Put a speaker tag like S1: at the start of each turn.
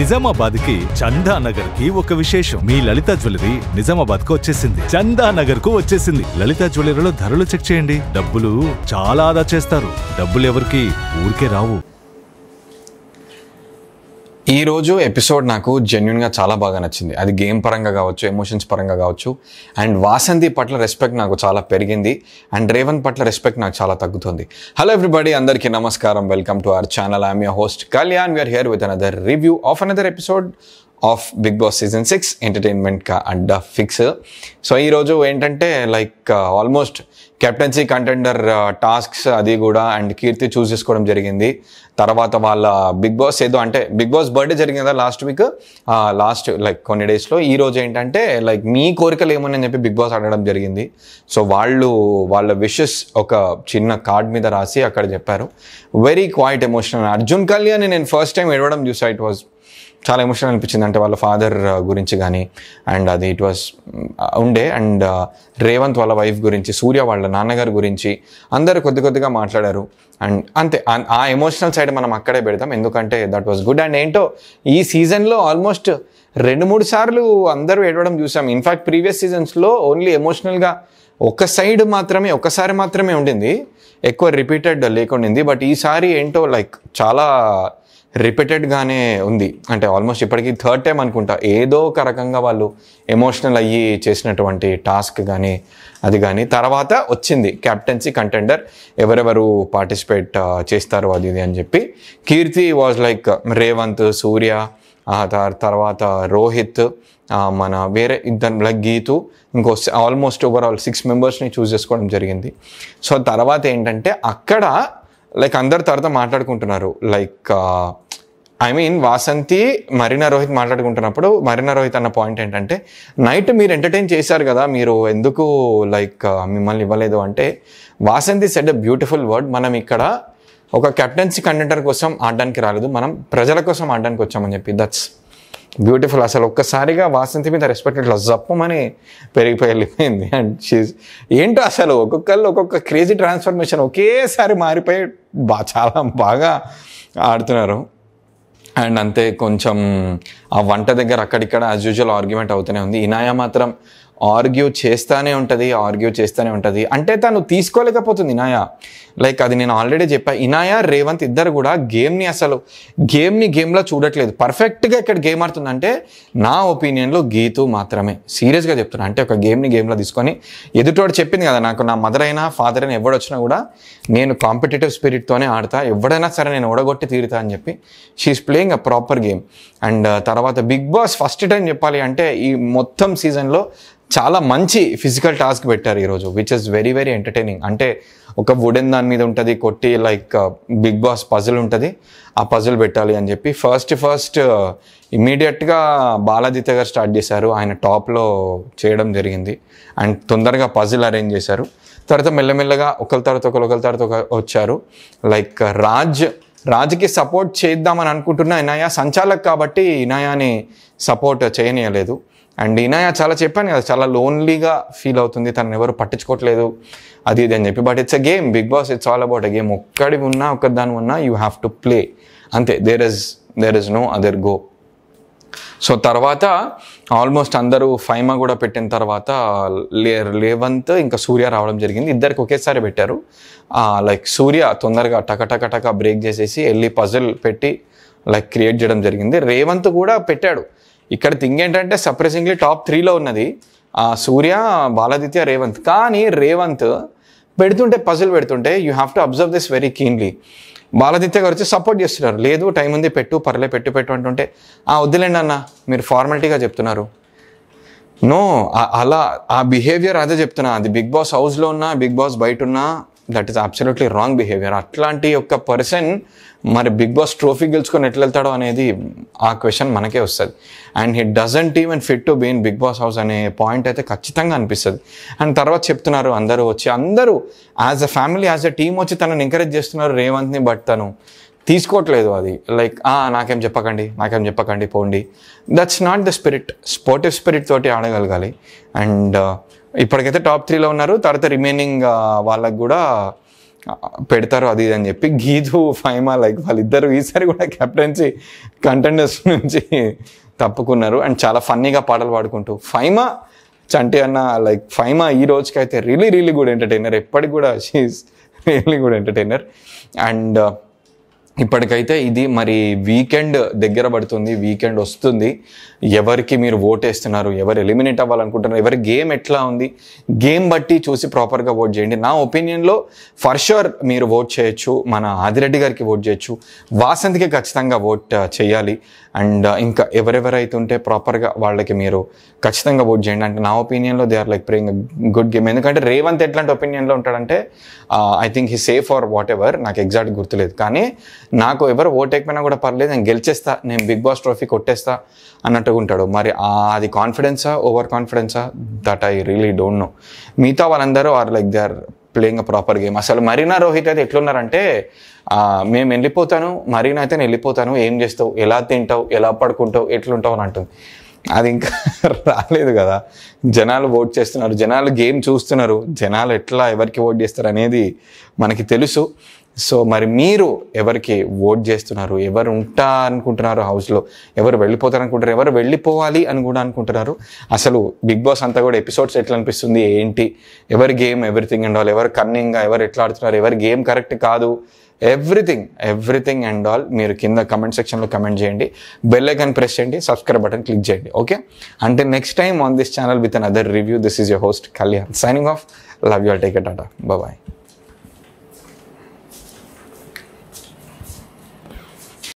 S1: నిజామాబాద్ కి చందా నగర్ కి ఒక విశేషం మీ లలిత జ్యువెలరీ నిజామాబాద్ కు వచ్చేసింది చందా నగర్ కు వచ్చేసింది లలిత జ్యువెలరీలో ధరలు చెక్ చేయండి డబ్బులు చాలా ఆదా చేస్తారు డబ్బులు ఎవరికి ఊరికే రావు
S2: ఈ రోజు ఎపిసోడ్ నాకు జెన్యున్గా చాలా బాగా నచ్చింది అది గేమ్ పరంగా కావచ్చు ఎమోషన్స్ పరంగా కావచ్చు అండ్ వాసంతి పట్ల రెస్పెక్ట్ నాకు చాలా పెరిగింది అండ్ రేవంత్ పట్ల రెస్పెక్ట్ నాకు చాలా తగ్గుతుంది హలో ఎవ్రీబడి అందరికీ నమస్కారం welcome to our channel I'm your host Kalyan we're here with another review of another episode of Bigg Boss season six entertainment కా అడ్డా ఫిక్స్ సో ఈరోజు ఏంటంటే like almost captaincy contender tasks అది కూడా అండ్ కీర్తి చూస్ చేసుకోవడం జరిగింది తర్వాత వాళ్ళ బిగ్ బాస్ ఏదో అంటే బిగ్ బాస్ బర్త్డే జరిగింది కదా లాస్ట్ వీక్ లాస్ట్ లైక్ కొన్ని డేస్లో ఈ రోజు ఏంటంటే లైక్ మీ కోరికలు ఏమని చెప్పి బిగ్ బాస్ అడగడం జరిగింది సో వాళ్ళు వాళ్ళ విషెస్ ఒక చిన్న కార్డ్ మీద రాసి అక్కడ చెప్పారు very quite emotional Arjun Kalyan నేను ఫస్ట్ టైం ఎడవడం చూసా ఇట్ వాజ్ చాలా ఎమోషనల్ అనిపించింది అంటే వాళ్ళ ఫాదర్ గురించి కానీ అండ్ అది ఇట్ వాస్ ఉండే అండ్ రేవంత్ వాళ్ళ వైఫ్ గురించి సూర్య వాళ్ళ నాన్నగారి గురించి అందరూ కొద్ది కొద్దిగా మాట్లాడారు అండ్ అంతే ఆ- ఆ ఎమోషనల్ సైడ్ మనం అక్కడే పెడతాం ఎందుకంటే దట్ వాస్ గుడ్ అండ్ ఏంటో ఈ సీజన్లో ఆల్మోస్ట్ రెండు మూడు సార్లు అందరూ ఏడవడం చూసాం ఇన్ఫాక్ట్ ప్రీవియస్ సీజన్స్లో ఓన్లీ ఎమోషనల్గా ఒక సైడ్ మాత్రమే ఒకసారి మాత్రమే ఉండింది ఎక్కువ రిపీటెడ్ లేకుండింది బట్ ఈసారి ఏంటో లైక్ చాలా రిపీటెడ్గానే ఉంది అంటే ఆల్మోస్ట్ ఇప్పటికీ థర్డ్ టైం అనుకుంటా ఏదో ఒక రకంగా వాళ్ళు ఎమోషనల్ అయ్యి చేసినటువంటి టాస్క్ కానీ అది కానీ తర్వాత వచ్చింది క్యాప్టెన్సీ కంటెండర్ ఎవరెవరు పార్టిసిపేట్ చేస్తారు అది ఇది అని చెప్పి కీర్తి వాజ్ లైక్ రేవంత్ సూర్య ఆ త- తర్వాత రోహిత్ ఆ, మన వేరే ఇద్దరు లైక్ గీతు ఇంకో ఆల్మోస్ట్ ఓవరాల్ సిక్స్ మెంబర్స్ని చూస్ చేసుకోవడం జరిగింది సో తర్వాత ఏంటంటే అక్కడ లైక్ అందరు తర్వాత మాట్లాడుకుంటున్నారు like I mean Vasanthi Marina Rohit మాట్లాడుకుంటున్నప్పుడు మరీనా రోహిత్ అన్న పాయింట్ ఏంటంటే నైట్ మీరు ఎంటర్టైన్ చేశారు కదా మీరు ఎందుకు లైక్ మిమ్మల్ని ఇవ్వలేదు అంటే వాసంతి సెడ్ బ్యూటిఫుల్ వర్డ్ మనం ఇక్కడ ఒక కెప్టెన్సీ కంటెంటర్ కోసం ఆడడానికి రాలేదు మనం ప్రజల కోసం ఆడడానికి వచ్చామని చెప్పి దట్స్ బ్యూటిఫుల్ అసలు ఒక్కసారిగా వాసంతి మీద రెస్పెక్ట్ ఇట్లా జప్పమని పెరిగిపోయి వెళ్ళిపోయింది అండ్ షీజ్ ఏంటో అసలు ఒక్కొక్కళ్ళు ఒక్కొక్క క్రేజీ ట్రాన్స్ఫర్మేషన్ ఒకేసారి మారిపోయి బా చాలా బాగా ఆడుతున్నారు అండ్ అంతే కొంచెం ఆ వంట దగ్గర అక్కడిక్కడ యాజ్ యూజువల్ ఆర్గ్యుమెంట్ అవుతూనే ఉంది ఇనాయా మాత్రం ఆర్గ్యూ చేస్తానే ఉంటుంది ఆర్గ్యూ చేస్తూనే ఉంటుంది అంటే తను తీసుకోలేకపోతుంది ఇనాయా లైక్ అది నేను ఆల్రెడీ చెప్పా ఇనాయా రేవంత్ ఇద్దరు కూడా గేమ్ని అసలు గేమ్ని గేమ్లో చూడట్లేదు పర్ఫెక్ట్గా ఇక్కడ గేమ్ ఆడుతుందంటే నా ఒపీనియన్లో గీతు మాత్రమే సీరియస్గా చెప్తున్నా అంటే ఒక గేమ్ని గేమ్లో తీసుకొని ఎదుటోడు చెప్పింది కదా నాకు నా మదర్ అయినా ఫాదర్ అయినా ఎవడొచ్చినా కూడా నేను కాంపిటేటివ్ స్పిరిట్తోనే ఆడతా ఎవడైనా సరే నేను ఓడగొట్టి తీరుతా అని చెప్పి she's playing a proper game and తర్వాత బిగ్ బాస్ ఫస్ట్ టైం చెప్పాలి అంటే ఈ మొత్తం సీజన్లో చాలా మంచి ఫిజికల్ టాస్క్ పెట్టారు ఈరోజు which is very very entertaining అంటే ఒక వుడెన్ దాని మీద ఉంటుంది కొట్టి లైక్ బిగ్ బాస్ పజిల్ ఉంటుంది ఆ పజిల్ పెట్టాలి అని చెప్పి ఫస్ట్ ఫస్ట్ ఇమీడియట్గా బాలాదిత్య గారు స్టార్ట్ చేశారు ఆయన టాప్లో చేయడం జరిగింది అండ్ తొందరగా పజిల్ అరేంజ్ చేశారు తర్వాత మెల్లమెల్లగా ఒకరి తర్వాత ఒకరు ఒకరి తర్వాత ఒకరు వచ్చారు లైక్ రాజ్ రాజ్కి సపోర్ట్ చేద్దామని అనుకుంటున్న ఇనాయా సంచాలక్ కాబట్టి ఇనాయాని సపోర్ట్ చేయనీయలేదు అండ్ ఇనాయా చాలా చెప్పాను కదా చాలా లోన్లీగా ఫీల్ అవుతుంది తనని ఎవరు పట్టించుకోవట్లేదు అది ఇది అని చెప్పి but it's a game Bigg Boss it's all about a game ఒక్కడి ఉన్నా ఒక్కదాని ఉన్నా యూ హ్యావ్ టు ప్లే అంతే there is there is no other go so తర్వాత ఆల్మోస్ట్ అందరూ ఫైమా కూడా పెట్టిన తర్వాత లే లేవంత్ ఇంకా సూర్య రావడం జరిగింది ఇద్దరికి ఒకేసారి పెట్టారు లైక్ సూర్య తొందరగా టక టక టక బ్రేక్ చేసేసి వెళ్ళి పజిల్ పెట్టి లైక్ క్రియేట్ చేయడం జరిగింది రేవంత్ కూడా పెట్టాడు ఇక్కడ థింగ్ ఏంటంటే సర్ప్రైజింగ్లీ టాప్ త్రీలో ఉన్నది ఆ సూర్య బాలాదిత్య రేవంత్ కానీ రేవంత్ పెడుతుంటే పజిల్ పెడుతుంటే you have to observe this very keenly Baladitya garu వచ్చి సపోర్ట్ చేస్తున్నారు లేదు టైం ఉంది పెట్టు పర్లే పెట్టు పెట్టు అంటుంటే ఆ వద్దులేండి అన్న మీరు ఫార్మాలిటీగా చెప్తున్నారు నో అలా ఆ బిహేవియర్ అదే చెప్తున్నా అది బిగ్ బాస్ హౌస్లో ఉన్నా బిగ్ బాస్ బయట ఉన్నా that is absolutely wrong behaviour అట్లాంటి ఒక పర్సన్ మరి బిగ్ బాస్ ట్రోఫీ గెలుచుకొని ఎట్లా వెళ్తాడో అనేది ఆ క్వశ్చన్ మనకే వస్తుంది and he doesn't even fit to be in Bigg Boss house అనే పాయింట్ అయితే ఖచ్చితంగా అనిపిస్తుంది అండ్ తర్వాత చెప్తున్నారు అందరూ వచ్చి అందరూ as a family as a team వచ్చి తనని ఎంకరేజ్ చేస్తున్నారు రేవంత్ని బట్ తను తీసుకోవట్లేదు అది లైక్ నాకేం చెప్పకండి నాకేం చెప్పకండి పోండి that's not the spirit sportive spirit తోటి ఆడగలగాలి అండ్ ఇప్పటికైతే టాప్ త్రీలో ఉన్నారు తర్వాత రిమైనింగ్ వాళ్ళకు కూడా ఆ, పెడతారు అది ఇది అని చెప్పి గీతు ఫైమా లైక్ వాళ్ళిద్దరు ఈసారి కూడా కెప్టెన్సీ కంటెండర్స్ నుంచి తప్పుకున్నారు అండ్ చాలా ఫన్నీగా పాటలు పాడుకుంటూ ఫైమా చంటి అన్న లైక్ ఫైమా ఈ రోజుకి అయితే రియలీ రియలీ గుడ్ ఎంటర్టైనర్ ఎప్పటికి కూడా she's really good entertainer and ఇప్పటికైతే ఇది మరి వీకెండ్ దగ్గర పడుతుంది వీకెండ్ వస్తుంది ఎవరికి మీరు ఓట్ వేస్తున్నారు ఎవరు ఎలిమినేట్ అవ్వాలనుకుంటున్నారు ఎవరి గేమ్ ఎట్లా ఉంది గేమ్ బట్టి చూసి ప్రాపర్గా ఓట్ చేయండి నా ఒపీనియన్లో ఫర్ షూర్ మీరు ఓట్ చేయొచ్చు మన ఆదిరెడ్డి గారికి ఓట్ చేయొచ్చు వాసంత్కి ఖచ్చితంగా ఓట్ ఆ, చేయాలి అండ్ ఇంకా ఎవరెవరైతే ఉంటే ప్రాపర్గా వాళ్ళకి మీరు ఖచ్చితంగా ఓట్ చేయండి అంటే నా ఒపీనియన్లో they are like playing good game ఎందుకంటే రేవంత్ ఎట్లాంటి ఒపీనియన్లో ఉంటాడంటే I think he safe or whatever నాకు ఎగ్జాక్ట్ గుర్తులేదు కానీ నాకు ఎవరు ఓట్ ఎక్కిపోయినా కూడా పర్లేదు నేను గెలిచేస్తా నేను బిగ్ బాస్ ట్రోఫీ కొట్టేస్తా అన్నట్టుగా ఉంటాడు మరి ఆ అది కాన్ఫిడెన్సా ఓవర్ కాన్ఫిడెన్సా that I really don't know మిగతా వాళ్ళందరూ are like they are playing a proper game అసలు మరీనా రోహిత్ అయితే ఎట్లున్నారంటే ఆ, మేము వెళ్ళిపోతాను మరీనా అయితే నేను వెళ్ళిపోతాను ఏం చేస్తావు ఎలా తింటావు ఎలా పడుకుంటావు ఎట్లుంటావు అని అంటుంది అది ఇంకా రాలేదు కదా జనాలు ఓట్ చేస్తున్నారు జనాలు గేమ్ చూస్తున్నారు జనాలు ఎట్లా ఎవరికి ఓట్ చేస్తారు అనేది మనకి తెలుసు సో మరి మీరు ఎవరికి ఓట్ చేస్తున్నారు ఎవరు ఉంటా అనుకుంటున్నారు హౌస్లో ఎవరు వెళ్ళిపోతారు అనుకుంటారు ఎవరు వెళ్ళిపోవాలి అని కూడా అనుకుంటున్నారు అసలు బిగ్ బాస్ అంతా కూడా ఎపిసోడ్స్ ఎట్లా అనిపిస్తుంది ఏంటి ఎవరి గేమ్ ఎవ్రీథింగ్ అండ్ ఆల్ ఎవరు కన్నింగ్గా ఎవరు ఎట్లా ఆడుతున్నారు ఎవరి గేమ్ కరెక్ట్ కాదు ఎవ్రీథింగ్ ఎవ్రీథింగ్ అండ్ ఆల్ మీరు కింద కమెంట్ సెక్షన్లో కమెంట్ చేయండి బెల్ ఐకాన్ ప్రెస్ చేయండి సబ్స్క్రైబ్ బటన్ క్లిక్ చేయండి ఓకే అంటే next time on this channel with another review this is your host Kalyan signing off love you all take ఎట్ tata bye